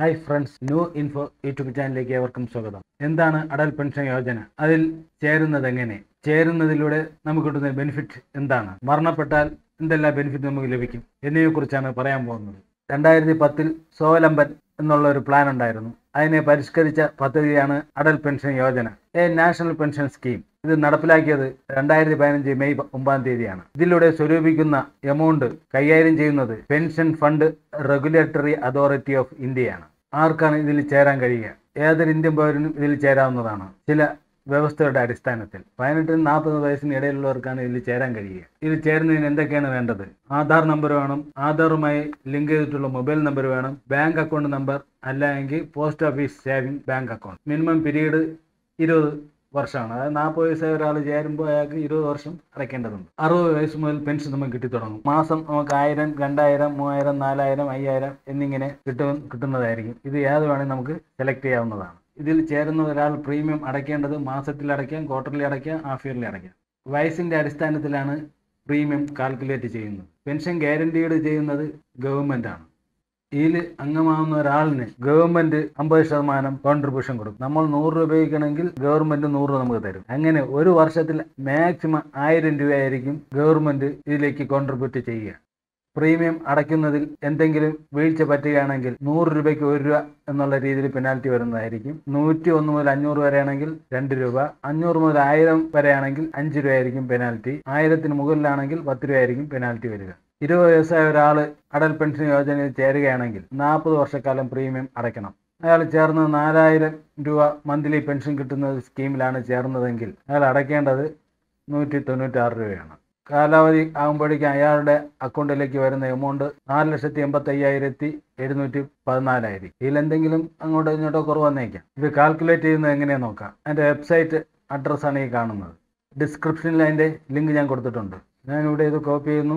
hi friends new info YouTube ചാനലിലേക്ക് ഏവർക്കും സ്വാഗതം എന്താണ് അടൽ പെൻഷൻ യോജന അതിൽ ചേരുന്നത് എങ്ങനെ ചേരുന്നതിലൂടെ നമുക്ക് കിട്ടുന്ന ബെനിഫിറ്റ് എന്താണ് മരണപ്പെട്ടാൽ എന്തെല്ലാം ബെനിഫിറ്റ് നമുക്ക് ലഭിക്കും എന്നിവയെ കുറിച്ചാണ് പറയാൻ പോകുന്നത് രണ്ടായിരത്തി പത്തിൽ സ്വാവലംബൻ എന്നുള്ള ഒരു പ്ലാൻ ഉണ്ടായിരുന്നു അതിനെ പരിഷ്കരിച്ച പദ്ധതിയാണ് Atal pension Yojana a national pension scheme ഇത് നടപ്പിലാക്കിയത് രണ്ടായിരത്തി പതിനഞ്ച് മെയ് ഒമ്പതാം തീയതിയാണ് ഇതിലൂടെ സ്വരൂപിക്കുന്ന എമൗണ്ട് കൈകാര്യം ചെയ്യുന്നത് pension fund regulatory authority of ഇന്ത്യയാണ് ആർക്കാണ് ഇതിൽ ചേരാൻ കഴിയുക ഏതൊരു ഇന്ത്യൻ പൗരനും ഇതിൽ ചേരാവുന്നതാണ് ചില വ്യവസ്ഥയുടെ അടിസ്ഥാനത്തിൽ പതിനെട്ടിന് നാൽപ്പത് വയസ്സിന് ഇടയിലുള്ളവർക്കാണ് ഇതിൽ ചേരാൻ കഴിയുക ഇതിൽ ചേരുന്നതിന് എന്തൊക്കെയാണ് വേണ്ടത് ആധാർ നമ്പർ വേണം ആധാറുമായി ലിങ്ക് ചെയ്തിട്ടുള്ള മൊബൈൽ നമ്പർ വേണം ബാങ്ക് അക്കൗണ്ട് നമ്പർ അല്ലെങ്കിൽ post office saving bank account minimum period ഇരുപത് വർഷമാണ് അതായത് നാൽപ്പത് വയസ്സായ ഒരാൾ ചേരുമ്പോൾ അയാൾക്ക് ഇരുപത് വർഷം അടയ്ക്കേണ്ടതുണ്ട് അറുപത് വയസ്സ് മുതൽ പെൻഷൻ നമുക്ക് കിട്ടി തുടങ്ങും മാസം നമുക്ക് ആയിരം രണ്ടായിരം മൂവായിരം നാലായിരം അയ്യായിരം എന്നിങ്ങനെ കിട്ടും കിട്ടുന്നതായിരിക്കും ഇത് ഏത് വേണമെങ്കിൽ നമുക്ക് സെലക്ട് ചെയ്യാവുന്നതാണ് ഇതിൽ ചേരുന്ന ഒരാൾ പ്രീമിയം അടയ്ക്കേണ്ടത് മാസത്തിൽ അടയ്ക്കാം ക്വാർട്ടർലി അടയ്ക്കാം ഹാഫ് ഇയർലി അടയ്ക്കാം വയസ്സിൻ്റെ അടിസ്ഥാനത്തിലാണ് പ്രീമിയം കാൽക്കുലേറ്റ് ചെയ്യുന്നത് പെൻഷൻ ഗ്യാരണ്ടീഡ് ചെയ്യുന്നത് ഗവൺമെൻറ് ആണ് ഇതിൽ അംഗമാവുന്ന ഒരാളിന് ഗവൺമെന്റ് അമ്പത് ശതമാനം കോൺട്രിബ്യൂഷൻ കൊടുക്കും നമ്മൾ നൂറ് രൂപ ഉപയോഗിക്കണമെങ്കിൽ ഗവൺമെന്റ് നൂറ് രൂപ നമുക്ക് തരും അങ്ങനെ ഒരു വർഷത്തിൽ മാക്സിമം ആയിരം രൂപയായിരിക്കും ഗവൺമെന്റ് ഇതിലേക്ക് കോൺട്രിബ്യൂട്ട് ചെയ്യുക പ്രീമിയം അടയ്ക്കുന്നതിൽ എന്തെങ്കിലും വീഴ്ച പറ്റുകയാണെങ്കിൽ നൂറ് രൂപയ്ക്ക് ഒരു രൂപ എന്നുള്ള രീതിയിൽ പെനാൽറ്റി വരുന്നതായിരിക്കും നൂറ്റി ഒന്ന് മുതൽ അഞ്ഞൂറ് വരെയാണെങ്കിൽ രണ്ട് രൂപ അഞ്ഞൂറ് മുതൽ ആയിരം വരെയാണെങ്കിൽ അഞ്ച് രൂപയായിരിക്കും പെനാൽറ്റി ആയിരത്തിന് മുകളിലാണെങ്കിൽ പത്ത് രൂപയായിരിക്കും പെനാൽറ്റി വരിക ഇരുപത് വയസ്സായ ഒരാൾ അടൽ പെൻഷൻ യോജനയിൽ ചേരുകയാണെങ്കിൽ നാൽപ്പത് വർഷക്കാലം പ്രീമിയം അടയ്ക്കണം അയാൾ ചേർന്ന് നാലായിരം രൂപ മന്ത്ലി പെൻഷൻ കിട്ടുന്ന ഒരു സ്കീമിലാണ് ചേർന്നതെങ്കിൽ അയാൾ അടയ്ക്കേണ്ടത് നൂറ്റി തൊണ്ണൂറ്റാറ് രൂപയാണ് കാലാവധി ആകുമ്പോഴേക്കും അയാളുടെ അക്കൗണ്ടിലേക്ക് വരുന്ന എമൗണ്ട് നാല് ലക്ഷത്തി എൺപത്തി അയ്യായിരത്തി എഴുന്നൂറ്റി പതിനാലായിരിക്കും ഇതിലെന്തെങ്കിലും അങ്ങോട്ടോ ഇങ്ങോട്ടോ കുറവ് വന്നേക്കാം ഇത് കാൽക്കുലേറ്റ് ചെയ്യുന്നത് എങ്ങനെയാണെന്ന് നോക്കാം അതിൻ്റെ വെബ്സൈറ്റ് അഡ്രസ്സാണ് ഈ കാണുന്നത് ഡിസ്ക്രിപ്ഷനിൽ അതിൻ്റെ ലിങ്ക് ഞാൻ കൊടുത്തിട്ടുണ്ട് ഞാനിവിടെ ഇത് കോപ്പി ചെയ്യുന്നു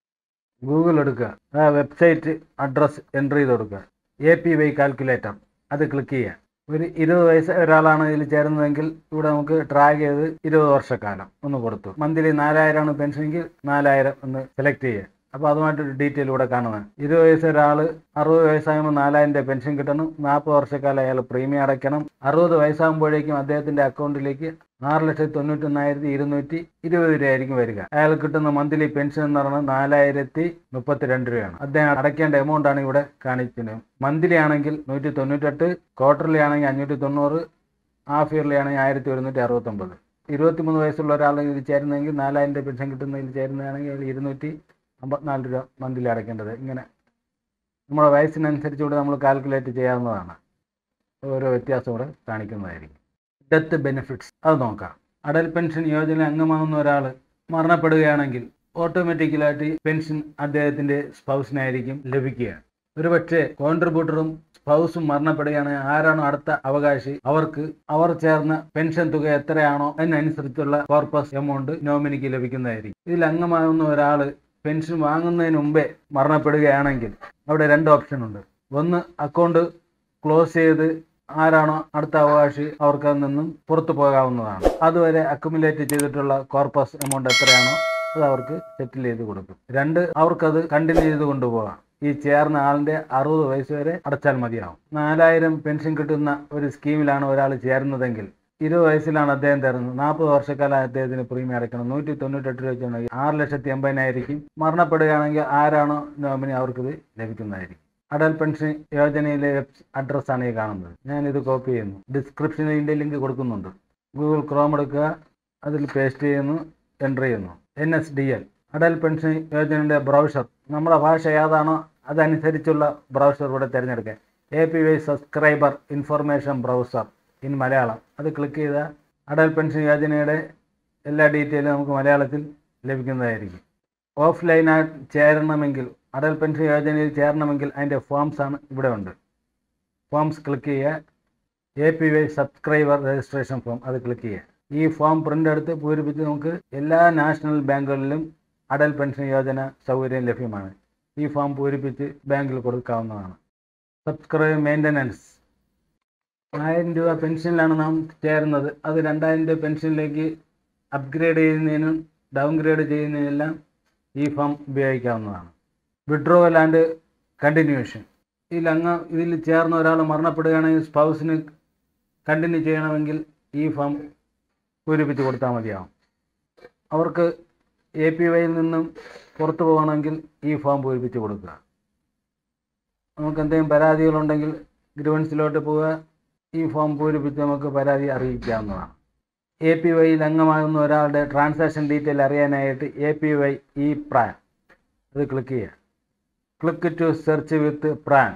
ഗൂഗിൾ എടുക്കുക ആ വെബ്സൈറ്റ് അഡ്രസ്സ് എൻ്റർ ചെയ്ത് കൊടുക്കുക എ പി വൈ കാൽക്കുലേറ്റർ അത് ക്ലിക്ക് ചെയ്യുക ഒരു ഇരുപത് വയസ്സ് ഒരാളാണ് ഇതിൽ ചേരുന്നതെങ്കിൽ ഇവിടെ നമുക്ക് ട്രാക്ക് ചെയ്ത് ഇരുപത് വർഷക്കാലം ഒന്ന് കൊടുത്തു മന്ത്ലി നാലായിരമാണ് പെൻഷനെങ്കിൽ നാലായിരം എന്ന് സെലക്ട് ചെയ്യുക അപ്പോൾ അതുമായിട്ട് ഡീറ്റെയിൽ ഇവിടെ കാണുന്നത് ഇരുപത് വയസ്സ് ഒരാൾ അറുപത് വയസ്സാകുമ്പോൾ നാലായിരം രൂപ പെൻഷൻ കിട്ടണം നാൽപ്പത് വർഷക്കാലം അയാൾ പ്രീമിയം അടയ്ക്കണം അറുപത് വയസ്സാകുമ്പോഴേക്കും അദ്ദേഹത്തിൻ്റെ അക്കൗണ്ടിലേക്ക് ആറ് ലക്ഷത്തി തൊണ്ണൂറ്റൊന്നായിരത്തി ഇരുന്നൂറ്റി ഇരുപത് രൂപയായിരിക്കും വരിക അയാൾ കിട്ടുന്ന മന്ത്ലി പെൻഷൻ എന്ന് പറയുന്നത് നാലായിരത്തി മുപ്പത്തിരണ്ട് രൂപയാണ് അദ്ദേഹം അടയ്ക്കേണ്ട എമൗണ്ട് ആണ് ഇവിടെ കാണിക്കുന്നത് മന്ത്ലി ആണെങ്കിൽ നൂറ്റി തൊണ്ണൂറ്റെട്ട് ക്വാർട്ടർലി ആണെങ്കിൽ അഞ്ഞൂറ്റി തൊണ്ണൂറ് ഹാഫ് ഇയർലി ആണെങ്കിൽ ആയിരത്തി ഒരുന്നൂറ്റി അറുപത്തൊമ്പത് ഇരുപത്തിമൂന്ന് വയസ്സുള്ള ഒരാൾ ഇതിൽ ചേരുന്നെങ്കിൽ നാലായിരം രൂപ പെൻഷൻ കിട്ടുന്നതിൽ ചേരുന്നതാണെങ്കിൽ അയാൾ ഇരുന്നൂറ്റി അമ്പത്തിനാല് രൂപ മന്ത്ലി അടയ്ക്കേണ്ടത് ഇങ്ങനെ നമ്മുടെ വയസ്സിനനുസരിച്ച് കൂടെ നമ്മൾ കാൽക്കുലേറ്റ് ചെയ്യാവുന്നതാണ് ഓരോ വ്യത്യാസം കൂടെ കാണിക്കുന്നതായിരിക്കും ഡെത്ത് ബെനിഫിറ്റ്സ് അത് നോക്കാം അടൽ പെൻഷൻ യോജന അംഗമാവുന്ന ഒരാൾ മരണപ്പെടുകയാണെങ്കിൽ ഓട്ടോമാറ്റിക്കലായിട്ട് പെൻഷൻ അദ്ദേഹത്തിൻ്റെ സ്പൗസിനായിരിക്കും ലഭിക്കുക ഒരുപക്ഷെ കോൺട്രിബ്യൂട്ടറും സ്പൗസും മരണപ്പെടുകയാണെങ്കിൽ ആരാണോ അടുത്ത അവകാശി അവർക്ക് അവർ ചേർന്ന പെൻഷൻ തുക എത്രയാണോ അതിനനുസരിച്ചുള്ള കോർപ്പസ് എമൗണ്ട് നോമിനിക്ക് ലഭിക്കുന്നതായിരിക്കും ഇതിൽ അംഗമാകുന്ന ഒരാൾ പെൻഷൻ വാങ്ങുന്നതിന് മുമ്പേ മരണപ്പെടുകയാണെങ്കിൽ അവിടെ രണ്ട് ഓപ്ഷൻ ഉണ്ട് ഒന്ന് അക്കൗണ്ട് ക്ലോസ് ചെയ്ത് ആരാണോ അടുത്ത അവകാശി അവർക്ക് അതിൽ നിന്നും പുറത്തു പോകാവുന്നതാണ് അതുവരെ അക്യുമുലേറ്റ് ചെയ്തിട്ടുള്ള കോർപ്പസ് എമൗണ്ട് എത്രയാണോ അത് അവർക്ക് സെറ്റിൽ ചെയ്ത് കൊടുക്കും രണ്ട് അവർക്കത് കണ്ടിന്യൂ ചെയ്ത് കൊണ്ടുപോകാം ഈ ചേർന്ന ആളിന്റെ അറുപത് വയസ്സ് വരെ അടച്ചാൽ മതിയാവും നാലായിരം പെൻഷൻ കിട്ടുന്ന ഒരു സ്കീമിലാണ് ഒരാൾ ചേരുന്നതെങ്കിൽ ഇരുപത് വയസ്സിലാണ് അദ്ദേഹം തരുന്നത് നാൽപ്പത് വർഷക്കാലം അദ്ദേഹത്തിന് പ്രീമിയം അടയ്ക്കണം നൂറ്റി തൊണ്ണൂറ്റെട്ട് രൂപ വെച്ചാണെങ്കിൽ ആറ് ലക്ഷത്തി എൺപതിനായിരിക്കും മരണപ്പെടുകയാണെങ്കിൽ ആരാണോ നോമിനി അവർക്കിത് ലഭിക്കുന്നതായിരിക്കും അടൽ പെൻഷൻ യോജനയിലെ വെബ് അഡ്രസ്സാണ് ഈ കാണുന്നത് ഞാനിത് കോപ്പി ചെയ്യുന്നു ഡിസ്ക്രിപ്ഷനിൽ ഇതിൻ്റെ ലിങ്ക് കൊടുക്കുന്നുണ്ട് ഗൂഗിൾ ക്രോം എടുക്കുക അതിൽ പേസ്റ്റ് ചെയ്യുന്നു എൻ്റർ ചെയ്യുന്നു N S D L Atal pension യോജനയുടെ ബ്രൗസർ നമ്മുടെ ഭാഷ ഏതാണോ അതനുസരിച്ചുള്ള ബ്രൗസർ ഇവിടെ തിരഞ്ഞെടുക്കുക A P Y subscriber information browser in Malayalam അത് ക്ലിക്ക് ചെയ്താൽ അടൽ പെൻഷൻ യോജനയുടെ എല്ലാ ഡീറ്റെയിലും നമുക്ക് മലയാളത്തിൽ ലഭിക്കുന്നതായിരിക്കും ഓഫ്ലൈനായി ചേരണമെങ്കിൽ അടൽ പെൻഷൻ യോജനയിൽ ചേരണമെങ്കിൽ അതിൻ്റെ ഫോംസ് ആണ് ഇവിടെ ഉണ്ട് ഫോംസ് ക്ലിക്ക് ചെയ്യുക A P Y subscriber registration form അത് ക്ലിക്ക് ചെയ്യുക ഈ ഫോം പ്രിൻ്റ് എടുത്ത് പൂരിപ്പിച്ച് നമുക്ക് എല്ലാ നാഷണൽ ബാങ്കുകളിലും അടൽ പെൻഷൻ യോജന സൗകര്യം ലഭ്യമാണ് ഈ ഫോം പൂരിപ്പിച്ച് ബാങ്കിൽ കൊടുക്കാവുന്നതാണ് സബ്സ്ക്രൈബ് മെയിൻ്റനൻസ് ആയിരം രൂപ പെൻഷനിലാണ് നാം ചേരുന്നത് അത് രണ്ടായിരം രൂപ പെൻഷനിലേക്ക് അപ്ഗ്രേഡ് ചെയ്യുന്നതിനും ഡൗൺഗ്രേഡ് ചെയ്യുന്നതിനെല്ലാം ഈ ഫോം ഉപയോഗിക്കാവുന്നതാണ് വിഡ്രോവൽ ആൻഡ് കണ്ടിന്യൂഷൻ ഇതിൽ അങ്ങ് ഇതിൽ ചേർന്ന ഒരാൾ മരണപ്പെടുകയാണെങ്കിൽ സ്പൗസിന് കണ്ടിന്യൂ ചെയ്യണമെങ്കിൽ ഈ ഫോം പൂരിപ്പിച്ച് കൊടുത്താൽ മതിയാവും അവർക്ക് എ പി വൈയിൽ നിന്നും പുറത്തു പോകണമെങ്കിൽ ഈ ഫോം പൂരിപ്പിച്ച് കൊടുക്കുക നമുക്ക് എന്തെങ്കിലും പരാതികളുണ്ടെങ്കിൽ ഗ്രൂവൻസിലോട്ട് പോവുക ഈ ഫോം പൂരിപ്പിച്ച് നമുക്ക് പരാതി അറിയിക്കാവുന്നതാണ് എ പി വൈയിൽ അംഗമാകുന്ന ഒരാളുടെ ട്രാൻസാക്ഷൻ ഡീറ്റെയിൽ അറിയാനായിട്ട് A P Y E PRAN അത് ക്ലിക്ക് ചെയ്യുക click to search with PRAN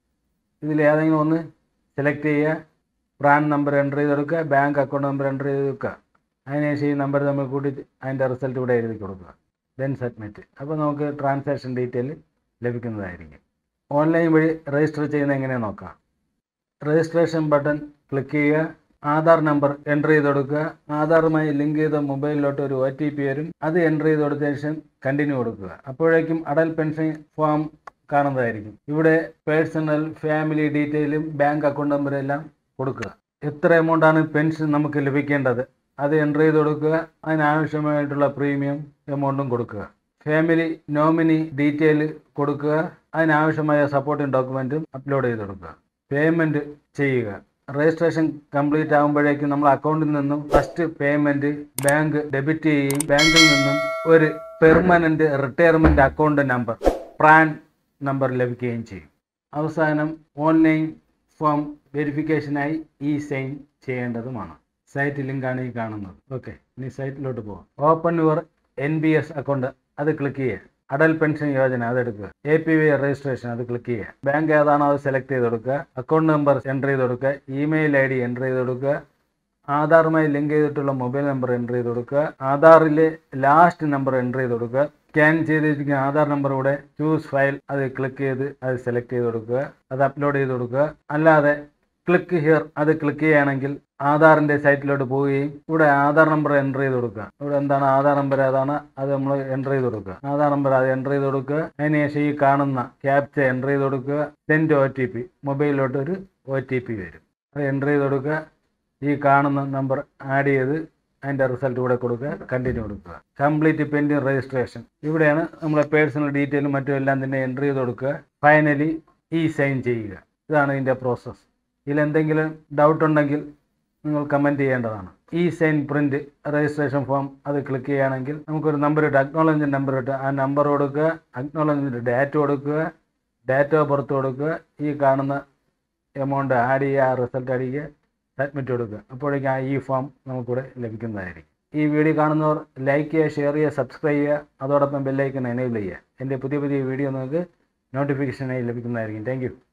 ഇതിൽ ഏതെങ്കിലും ഒന്ന് സെലക്ട് ചെയ്യുക പ്രാൻ നമ്പർ എൻ്റർ ചെയ്ത് കൊടുക്കുക ബാങ്ക് അക്കൗണ്ട് നമ്പർ എൻ്റർ ചെയ്ത് വെക്കുക അതിനുശേഷം ഈ നമ്പർ തമ്മിൽ കൂട്ടി അതിൻ്റെ റിസൾട്ട് ഇവിടെ എഴുതി കൊടുക്കുക ദെൻ സബ്മിറ്റ് അപ്പോൾ നമുക്ക് ട്രാൻസാക്ഷൻ ഡീറ്റെയിൽ ലഭിക്കുന്നതായിരിക്കും ഓൺലൈൻ വഴി രജിസ്റ്റർ ചെയ്യുന്നത് എങ്ങനെയാണെന്ന് നോക്കാം രജിസ്ട്രേഷൻ ബട്ടൺ ക്ലിക്ക് ചെയ്യുക ആധാർ നമ്പർ എൻ്റർ ചെയ്ത് കൊടുക്കുക ആധാറുമായി ലിങ്ക് ചെയ്ത മൊബൈലിലോട്ട് ഒരു ഒ ടി പി വരും അത് എൻ്റർ ചെയ്ത് കൊടുത്തതിന് ശേഷം കണ്ടിന്യൂ കൊടുക്കുക അപ്പോഴേക്കും അടൽ പെൻഷൻ ഫോം കാണുന്നതായിരിക്കും ഇവിടെ പേഴ്സണൽ ഫാമിലി ഡീറ്റെയിലും ബാങ്ക് അക്കൗണ്ട് നമ്പറും എല്ലാം കൊടുക്കുക എത്ര എമൗണ്ടാണ് പെൻഷൻ നമുക്ക് ലഭിക്കേണ്ടത് അത് എൻ്റർ ചെയ്ത് കൊടുക്കുക അതിനാവശ്യമായിട്ടുള്ള പ്രീമിയം എമൗണ്ടും കൊടുക്കുക ഫാമിലി നോമിനി ഡീറ്റെയിൽ കൊടുക്കുക അതിനാവശ്യമായ സപ്പോർട്ടിംഗ് ഡോക്യുമെൻറ്റും അപ്ലോഡ് ചെയ്ത് കൊടുക്കുക പേയ്മെൻറ്റ് ചെയ്യുക രജിസ്ട്രേഷൻ കംപ്ലീറ്റ് ആകുമ്പോഴേക്കും നമ്മൾ അക്കൗണ്ടിൽ നിന്നും ഫസ്റ്റ് പേയ്മെൻറ്റ് ബാങ്ക് ഡെബിറ്റ് ചെയ്യുകയും ബാങ്കിൽ നിന്നും ഒരു permanent retirement account number PRAN number ലഭിക്കുകയും ചെയ്യും അവസാനം ഓൺലൈൻ ഫോം വെരിഫിക്കേഷനായി ഈ സൈൻ ചെയ്യേണ്ടതുമാണ് സൈറ്റ് ലിങ്കാണ് ഈ കാണുന്നത് ഓക്കെ ഇനി സൈറ്റിലോട്ട് പോകാം open your N B S account അത് ക്ലിക്ക് ചെയ്യുക അടൽ പെൻഷൻ യോജന അതെടുക്കുക എ പി വി രജിസ്ട്രേഷൻ അത് ക്ലിക്ക് ചെയ്യുക ബാങ്ക് ഏതാണോ അത് സെലക്ട് ചെയ്ത് കൊടുക്കുക അക്കൗണ്ട് നമ്പർ എൻ്റർ ചെയ്ത് കൊടുക്കുക ഇമെയിൽ ഐ ഡി എൻ്റർ ചെയ്ത് കൊടുക്കുക ആധാറുമായി ലിങ്ക് ചെയ്തിട്ടുള്ള മൊബൈൽ നമ്പർ എൻ്റർ ചെയ്ത് കൊടുക്കുക ആധാറിലെ ലാസ്റ്റ് നമ്പർ എൻ്റർ ചെയ്ത് കൊടുക്കുക സ്കാൻ ചെയ്തിരിക്കുന്ന ആധാർ നമ്പർ കൂടെ ചൂസ് ഫയൽ അത് ക്ലിക്ക് ചെയ്ത് അത് സെലക്ട് ചെയ്ത് കൊടുക്കുക അത് അപ്ലോഡ് ചെയ്ത് കൊടുക്കുക അല്ലാതെ ക്ലിക്ക് ഹിയർ അത് ക്ലിക്ക് ചെയ്യുകയാണെങ്കിൽ ആധാറിൻ്റെ സൈറ്റിലോട്ട് പോവുകയും ഇവിടെ ആധാർ നമ്പർ എൻ്റർ ചെയ്ത് കൊടുക്കുക ഇവിടെ എന്താണ് ആധാർ നമ്പർ ഏതാണ് അത് നമ്മൾ എൻ്റർ ചെയ്ത് കൊടുക്കുക ആധാർ നമ്പർ അത് എൻ്റർ ചെയ്ത് കൊടുക്കുക അതിനുശേഷം ഈ കാണുന്ന ക്യാപ്ച എൻ്റർ ചെയ്ത് കൊടുക്കുക സെൻഡ് ഒ ടി പി മൊബൈലിലോട്ട് ഒരു ഒ ടി പി വരും അത് എൻ്റർ ചെയ്ത് കൊടുക്കുക ഈ കാണുന്ന നമ്പർ ആഡ് ചെയ്ത് അതിൻ്റെ റിസൾട്ട് കൂടെ കൊടുക്കുക കണ്ടിന്യൂ കൊടുക്കുക കംപ്ലീറ്റ് പെൻഡിങ് രജിസ്ട്രേഷൻ ഇവിടെയാണ് നമ്മളെ പേഴ്സണൽ ഡീറ്റെയിലും മറ്റും എല്ലാം തന്നെ എൻ്റർ ചെയ്ത് കൊടുക്കുക ഫൈനലി ഈ സൈൻ ചെയ്യുക ഇതാണ് ഇതിൻ്റെ പ്രോസസ്സ് ഇതിൽ എന്തെങ്കിലും ഡൗട്ട് ഉണ്ടെങ്കിൽ നിങ്ങൾ കമൻറ്റ് ചെയ്യേണ്ടതാണ് ഈ സൈൻ പ്രിൻ്റ് രജിസ്ട്രേഷൻ ഫോം അത് ക്ലിക്ക് ചെയ്യുകയാണെങ്കിൽ നമുക്കൊരു നമ്പർ ഇട്ട് അക്നോളജ്മെൻറ്റ് നമ്പർ ഇട്ട് ആ നമ്പർ കൊടുക്കുക അക്നോളജ്മെൻറ്റ് ഡേറ്റ് കൊടുക്കുക ഡേറ്റ് ഓഫ് ബർത്ത് കൊടുക്കുക ഈ കാണുന്ന എമൗണ്ട് ആഡ് ചെയ്യുക റിസൾട്ട് അടിക്കുക സബ്മിറ്റ് കൊടുക്കുക അപ്പോഴേക്കും ആ ഈ ഫോം നമുക്കിവിടെ ലഭിക്കുന്നതായിരിക്കും ഈ വീഡിയോ കാണുന്നവർ ലൈക്ക് ചെയ്യുക ഷെയർ ചെയ്യുക സബ്സ്ക്രൈബ് ചെയ്യുക അതോടൊപ്പം ബെല്ലൈക്കൺ എനേബിൾ ചെയ്യുക എൻ്റെ പുതിയ പുതിയ വീഡിയോ നിങ്ങൾക്ക് നോട്ടിഫിക്കേഷനായി ലഭിക്കുന്നതായിരിക്കും താങ്ക്